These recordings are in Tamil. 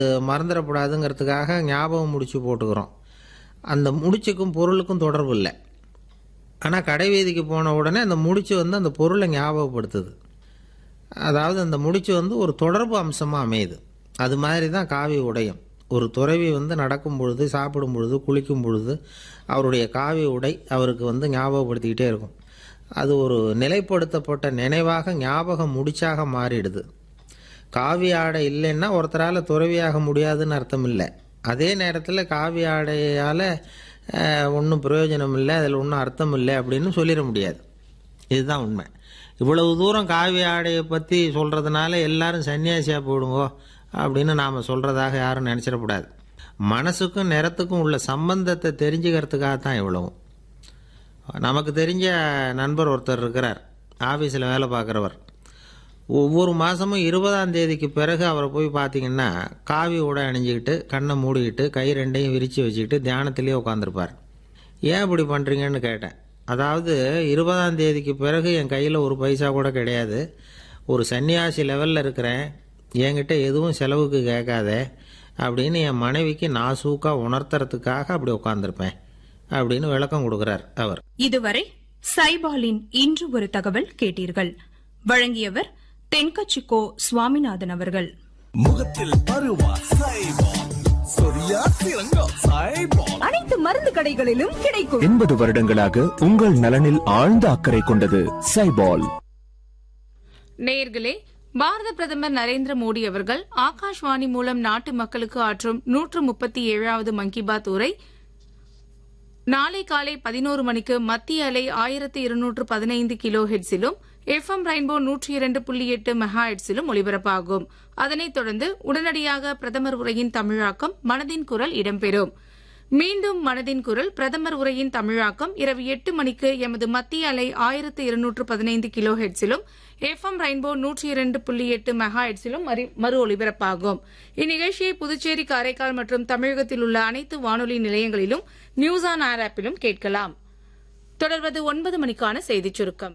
மறந்துடக்கூடாதுங்கிறதுக்காக ஞாபகம் முடிச்சு போட்டுக்கிறோம் அந்த முடிச்சுக்கும் பொருளுக்கும் தொடர்பு இல்லை ஆனால் கடை வீதிக்கு போன உடனே அந்த முடிச்சு வந்து அந்த பொருளை ஞாபகப்படுத்துது அதாவது அந்த முடிச்சு வந்து ஒரு தொடர்பு அம்சமாக அமையுது அது மாதிரி தான் காவி உடையும் ஒரு துறவி வந்து நடக்கும் பொழுது சாப்பிடும் பொழுது குளிக்கும் பொழுது அவருடைய காவி உடை அவருக்கு வந்து ஞாபகப்படுத்திக்கிட்டே இருக்கும் அது ஒரு நிலைப்படுத்தப்பட்ட நினைவாக ஞாபகம் முடிச்சாக மாறிடுது காவி ஆடை இல்லைன்னா ஒருத்தரால் துறவியாக முடியாதுன்னு அர்த்தம் இல்லை அதே நேரத்தில் காவி ஆடையால் ஒன்றும் பிரயோஜனம் இல்லை அதில் ஒன்றும் அர்த்தம் இல்லை அப்படின்னு சொல்லிட முடியாது இதுதான் உண்மை இவ்வளவு தூரம் காவி ஆடையை பற்றி சொல்கிறதுனால எல்லாரும் சன்னியாசியாக போடுங்கோ அப்படின்னு நாம் சொல்கிறதாக யாரும் நினச்சிடக்கூடாது மனசுக்கும் நிறத்துக்கும் உள்ள சம்பந்தத்தை தெரிஞ்சுக்கிறதுக்காக தான் இவ்வளவும் நமக்கு தெரிஞ்ச நண்பர் ஒருத்தர் இருக்கிறார் ஆஃபீஸில் வேலை பார்க்குறவர் ஒவ்வொரு மாதமும் இருபதாம் தேதிக்கு பிறகு அவரை போய் பார்த்தீங்கன்னா காவி உடை அணிஞ்சிக்கிட்டு கண்ணை மூடிக்கிட்டு கை ரெண்டையும் விரித்து வச்சுக்கிட்டு தியானத்திலேயே உட்காந்துருப்பார் ஏன் இப்படி பண்ணுறீங்கன்னு கேட்டேன் அதாவது இருபதாம் தேதிக்கு பிறகு என் கையில் ஒரு பைசா கூட கிடையாது ஒரு சன்னியாசி லெவலில் இருக்கிறேன் என்கிட்ட எதுவும் செலவுக்கு கேட்காத அப்படின்னு என் மனைவிக்கு நாசூக்காக உணர்த்துறதுக்காக அப்படி உட்காந்துருப்பேன் அப்படின்னு விளக்கம் கொடுக்குறார் அவர் இதுவரை சைபாலின் இன்று ஒரு தகவல் கேட்டீர்கள் வழங்கியவர் தென்கச்சிக்கோ சுவாமிநாதன் அவர்கள் முகத்தில் பருவா சைபால் சொரியா சிறங்கா சைபால் அனைத்து மருந்து கடைகளிலும் கிடைக்கும் எண்பது வருடங்களாக உங்கள் நலனில் ஆழ்ந்த அக்கறை கொண்டது சைபால் நேயர்களே பாரத பிரதமர் நரேந்திர மோடி அவர்கள் ஆகாஷ்வாணி மூலம் நாட்டு மக்களுக்கு ஆற்றும் நூற்று முப்பத்தி ஏழாவது மன் கி பாத் உரை நாளை காலை பதினோரு மணிக்கு மத்திய அலை ஆயிரத்து இருநூற்று பதினைந்து கிலோ ஹெட்ஸிலும் எஃப்எம் ரெயின்போ நூற்றி இரண்டு புள்ளி எட்டு மெகா ஹெட்ஸிலும் ஒலிபரப்பாகும் அதனைத் தொடர்ந்து உடனடியாக பிரதமர் உரையின் தமிழாக்கம் மனதின் குரல் இடம்பெறும் மீண்டும் மனதின் குரல் பிரதமர் உரையின் தமிழாக்கம் இரவு எட்டு மணிக்கு எமது மத்திய அலை ஆயிரத்து இருநூற்று பதினைந்து கிலோ ஹெட்ஸிலும் எஃப்எம் ரெயின்போ நூற்றி இரண்டு புள்ளி எட்டு மெகா ஹெட்ஸிலும் மறு- மறு ஒலிபரப்பாகும் இந்நிகழ்ச்சியை புதுச்சேரி காரைக்கால் மற்றும் தமிழகத்தில் உள்ள அனைத்து வானொலி நிலையங்களிலும் நியூஸ் ஆன் ஏர் ஆப்பிலும் கேட்கலாம் தொடர்வது ஒன்பது மணிக்கான செய்திச் சுருக்கம்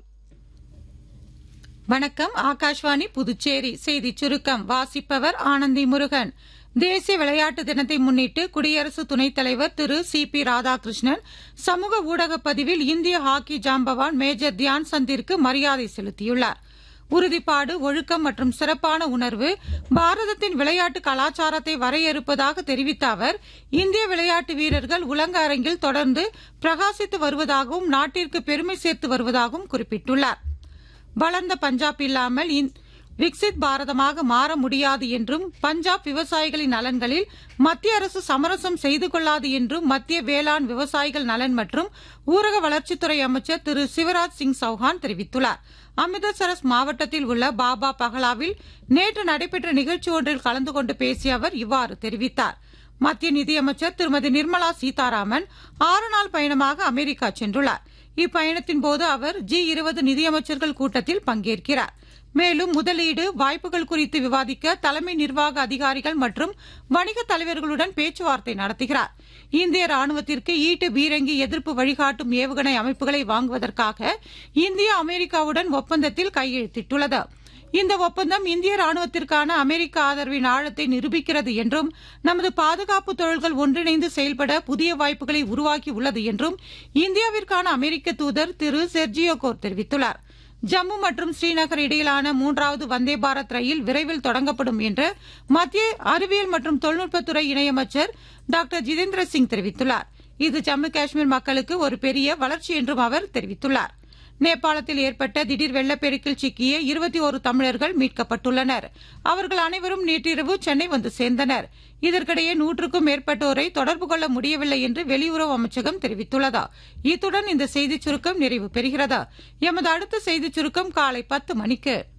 வணக்கம் ஆகாஷ்வாணி புதுச்சேரி செய்தி சுருக்கம் வாசிப்பவர் ஆனந்தி முருகன் தேசிய விளையாட்டு தினத்தை முன்னிட்டு குடியரசு துணைத் தலைவர் திரு சி பி ராதாகிருஷ்ணன் சமூக ஊடக பதிவில் இந்திய ஹாக்கி ஜாம்பவான் மேஜர் தியான் சந்திற்கு மரியாதை செலுத்தியுள்ளார் உறுதிப்பாடு ஒழுக்கம் மற்றும் சிறப்பான உணர்வு பாரதத்தின் விளையாட்டு கலாச்சாரத்தை வரையறுப்பதாக தெரிவித்த அவர் இந்திய விளையாட்டு வீரர்கள் உலக அரங்கில் தொடர்ந்து பிரகாசித்து வருவதாகவும் நாட்டிற்கு பெருமை சேர்த்து வருவதாகவும் குறிப்பிட்டுள்ளார் வளர்ந்த பஞ்சாப் இல்லாமல் இந்- விக்சித் பாரதமாக மாற முடியாது என்றும் பஞ்சாப் விவசாயிகளின் நலன்களில் மத்திய அரசு சமரசம் செய்து கொள்ளாது என்றும் மத்திய வேளாண் விவசாயிகள் நலன் மற்றும் ஊரக வளர்ச்சித்துறை அமைச்சர் திரு சிவராஜ் சிங் சௌஹான் தெரிவித்துள்ளார் அமிர்தசரஸ் மாவட்டத்தில் உள்ள பாபா பகலாவில் நேற்று நடைபெற்ற நிகழ்ச்சி ஒன்றில் கலந்து கொண்டு பேசிய அவர் இவ்வாறு தெரிவித்தார் மத்திய நிதியமைச்சர் திருமதி நிர்மலா சீதாராமன் ஆறு நாள் பயணமாக அமெரிக்கா சென்றுள்ளார் இப்பயணத்தின் போது அவர் ஜி இருபது நிதியமைச்சர்கள் கூட்டத்தில் பங்கேற்கிறார் மேலும் முதலீடு வாய்ப்புகள் குறித்து விவாதிக்க தலைமை நிர்வாக அதிகாரிகள் மற்றும் வணிக தலைவர்களுடன் பேச்சுவார்த்தை நடத்துகிறார் இந்திய ராணுவத்திற்கு ஈட்டு பீரங்கி எதிர்ப்பு வழிகாட்டும் ஏவுகணை அமைப்புகளை வாங்குவதற்காக இந்தியா அமெரிக்காவுடன் ஒப்பந்தத்தில் கையெழுத்திட்டுள்ளது இந்த ஒப்பந்தம் இந்திய ராணுவத்திற்கான அமெரிக்க ஆதரவின் ஆழத்தை நிரூபிக்கிறது என்றும் நமது பாதுகாப்பு தொழில்கள் ஒன்றிணைந்து செயல்பட புதிய வாய்ப்புகளை உருவாக்கி உள்ளது என்றும் இந்தியாவிற்கான அமெரிக்க தூதர் திரு செர்ஜியோ கோர் தெரிவித்துள்ளார் ஜம்மு மற்றும் ஸ்ரீநகர் இடையிலான மூன்றாவது வந்தே பாரத் ரயில் விரைவில் தொடங்கப்படும் என்று மத்திய அறிவியல் மற்றும் தொழில்நுட்பத்துறை இணையமைச்சர் டாக்டர் ஜிதேந்திர சிங் தெரிவித்துள்ளார் இது ஜம்மு காஷ்மீர் மக்களுக்கு ஒரு பெரிய வளர்ச்சி என்றும் அவர் தெரிவித்துள்ளார் நேபாளத்தில் ஏற்பட்ட திடீர் வெள்ளப்பெருக்கில் சிக்கிய இருபத்தி ஒரு தமிழர்கள் மீட்கப்பட்டுள்ளனர் அவர்கள் அனைவரும் நேற்றிரவு சென்னை வந்து சேர்ந்தனர் இதற்கிடையே நூற்றுக்கும் மேற்பட்டோரை தொடர்பு கொள்ள முடியவில்லை என்று வெளியுறவு அமைச்சகம் தெரிவித்துள்ளது இத்துடன் இந்த செய்திச் சுருக்கம் நிறைவு பெறுகிறது எமது அடுத்த செய்திச் சுருக்கம் காலை பத்து மணிக்கு